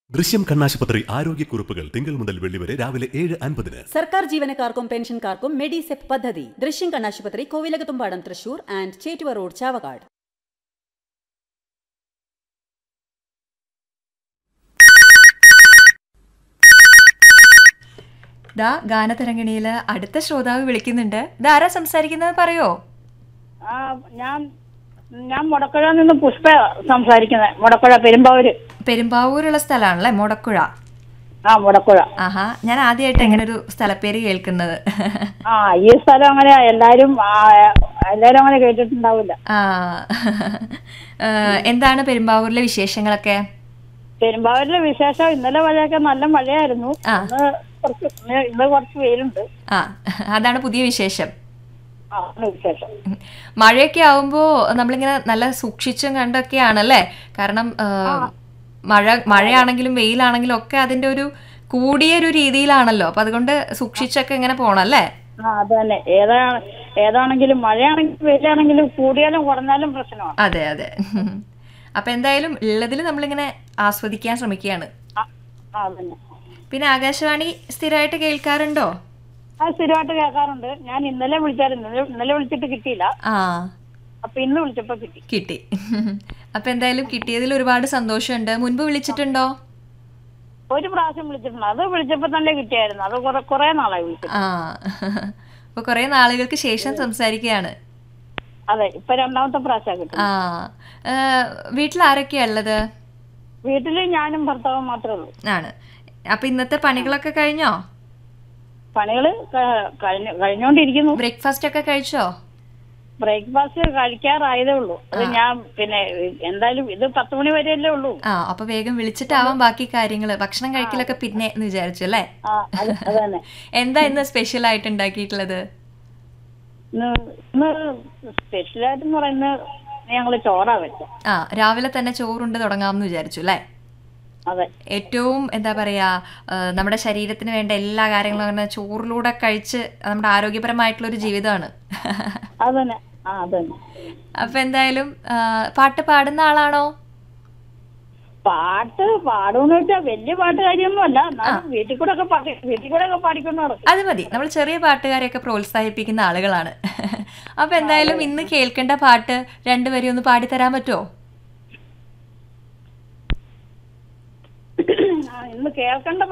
ദൃശ്യം കണ്ണാശുപത്രി ആരോഗ്യക്കുറിപ്പുകൾ തിങ്കൾ മുതൽ വെള്ളി വരെ രാവിലെ ഏഴ് അൻപതിന് സർക്കാർ ജീവനക്കാർക്കും പെൻഷൻകാർക്കും മെഡിസെപ് പദ്ധതി ദൃശ്യം കണ്ണാശുപത്രി കോവിലകത്തുംപാടം തൃശൂർ ആൻഡ് ചേറ്റുവ റോഡ് ചാവക്കാട് ദാ ഗാനതരംഗിണിയില് അടുത്ത ശ്രോതാവ് വിളിക്കുന്നുണ്ട് ഇതാരാ സംസാരിക്കുന്നത് പറയോ ആ ഞാൻ ഞാൻ മുടക്കുഴ നിന്ന് പുഷ്പ സംസാരിക്കുന്നത് മുടക്കുഴ പെരുമ്പാവൂര് പെരുമ്പാവൂരുള്ള സ്ഥലമാണല്ലേ മുടക്കുഴ ആ മുടക്കുഴ ആഹാ ഞാൻ ആദ്യമായിട്ട് എങ്ങനെ ഒരു സ്ഥലപ്പേര് കേൾക്കുന്നത് ആ ഈ സ്ഥലം അങ്ങനെ എല്ലാരും ആ, എല്ലാരും അങ്ങനെ കേട്ടിട്ടുണ്ടാവില്ല ആ ഏ, എന്താണ് പെരുമ്പാവൂരിലെ വിശേഷങ്ങളൊക്കെ പെരുമ്പാവൂരിലെ വിശേഷം ഇന്നലെ മഴയൊക്കെ നല്ല മഴയായിരുന്നു ആ. ഇന്ന് കുറച്ച് ഇന്ന് ഇന്ന് കുറച്ച് വെയിലുണ്ട് ആ അതാണ് പുതിയ വിശേഷം ആ ആണ് വിശേഷം മഴയൊക്കെ ആവുമ്പോൾ നമ്മളിങ്ങനെ നല്ല സൂക്ഷിച്ചും കണ്ടൊക്കെയാണല്ലേ കാരണം ഏ, മഴ മഴയാണെങ്കിലും വെയിലാണെങ്കിലും ഒക്കെ അതിന്റെ ഒരു കൂടിയ ഒരു രീതിയിലാണല്ലോ അപ്പൊ അതുകൊണ്ട് സൂക്ഷിച്ചൊക്കെ ഇങ്ങനെ പോണം അല്ലേ ആ അത് തന്നെ ഏതാണ് ഏതാണെങ്കിലും മഴയാണെങ്കിലും വെയിലാണെങ്കിലും കൂടിയാലും കുറഞ്ഞാലും പ്രശ്നമാണ് അതെ അതെ അപ്പൊ എന്തായാലും ഉള്ളതിൽ നമ്മളിങ്ങനെ ആസ്വദിക്കാൻ ശ്രമിക്കുകയാണ് ആ ആ, അതന്നെ പിന്നെ ആകാശവാണി സ്ഥിരമായിട്ട് കേൾക്കാറുണ്ടോ അത് സ്ഥിരമായിട്ട് കേൾക്കാറുണ്ട് ഞാൻ ഇന്നലെ വിളിച്ചായിരുന്നു ഇന്നലെ- ഇന്നലെ വിളിച്ചിട്ട് കിട്ടിയില്ല ആ അപ്പൊ ഇന്ന് വിളിച്ചപ്പോ കിട്ടി കിട്ടി അപ്പൊ എന്തായാലും കിട്ടിയതിൽ ഒരുപാട് സന്തോഷമുണ്ട് മുൻപ് വിളിച്ചിട്ടുണ്ടോ ഒരു പ്രാവശ്യം വിളിച്ചിട്ടുണ്ട് അത് വിളിച്ചപ്പോ തന്നെ കിട്ടിയായിരുന്നു അത് കുറെ കുറെ നാളായി വിളിച്ചിട്ട് ആ അപ്പൊ കുറെ നാളുകൾക്ക് ശേഷം സംസാരിക്കുകയാണ് അതെ ഇപ്പൊ രണ്ടാമത്തെ പ്രാവശ്യം കിട്ടും ആ ഏ, വീട്ടിൽ ആരൊക്കെയാ ഉള്ളത് വീട്ടില് ഞാനും ഭർത്താവും മാത്രമേ ഉള്ളൂ ആണ് അപ്പൊ ഇന്നത്തെ പണികളൊക്കെ കഴിഞ്ഞോ പണികള് ക- കഴിഞ്ഞു കഴിഞ്ഞോണ്ടിരിക്കുന്നു ബ്രേക്ക്ഫാസ്റ്റ് ഒക്കെ കഴിച്ചോ ബ്രേക്ക്ഫാസ്റ്റ് കഴിക്കാറായതേ ഉള്ളൂ അത് ഞാൻ പിന്നെ എന്തായാലും ഇത് പത്ത് മണി വരെയല്ലേ ഉള്ളൂ ആ അപ്പൊ വേഗം വിളിച്ചിട്ടാവാം ബാക്കി കാര്യങ്ങള് ഭക്ഷണം കഴിക്കലൊക്കെ പിന്നെ എന്ന് വിചാരിച്ചു അല്ലേ ആ അത് അത് തന്നെ എന്താ ഇന്ന് സ്പെഷ്യൽ ആയിട്ട് ഉണ്ടാക്കിയിട്ടുള്ളത് ഇന്ന് ഇന്ന് സ്പെഷ്യലായിട്ട് പറയുന്നത് ഞങ്ങള് ചോറാ വെച്ച ആ രാവിലെ തന്നെ ചോറുണ്ട് തുടങ്ങാമെന്ന് വിചാരിച്ചു അല്ലേ അതെ ഏറ്റവും എന്താ പറയാ ആ, നമ്മുടെ ശരീരത്തിന് വേണ്ട എല്ലാ കാര്യങ്ങളും അങ്ങനെ ചോറിലൂടെ കഴിച്ച് നമ്മുടെ ആരോഗ്യപരമായിട്ടുള്ള ഒരു ജീവിതമാണ് അത് തന്നെ ആ അത് തന്നെ അപ്പൊ എന്തായാലും ആ, പാട്ട് പാടുന്ന ആളാണോ പാട്ട് പാടുമെന്ന് വെച്ചാൽ വലിയ പാട്ടുകാരിയൊന്നും അല്ല എന്നാലും വീട്ടിൽ കൂടെ ഒക്കെ പാടി വീട്ടിൽ കൂടെ ഒക്കെ പാടിക്കൊണ്ട് നടക്കും അത് മതി നമ്മൾ ചെറിയ പാട്ടുകാരെയൊക്കെ പ്രോത്സാഹിപ്പിക്കുന്ന ആളുകളാണ് അപ്പൊ എന്തായാലും ഇന്ന് കേൾക്കേണ്ട പാട്ട് രണ്ടുപേരും ഒന്ന് പാടിത്തരാൻ പറ്റുമോ ആ, ഇന്ന് കേൾക്കേണ്ട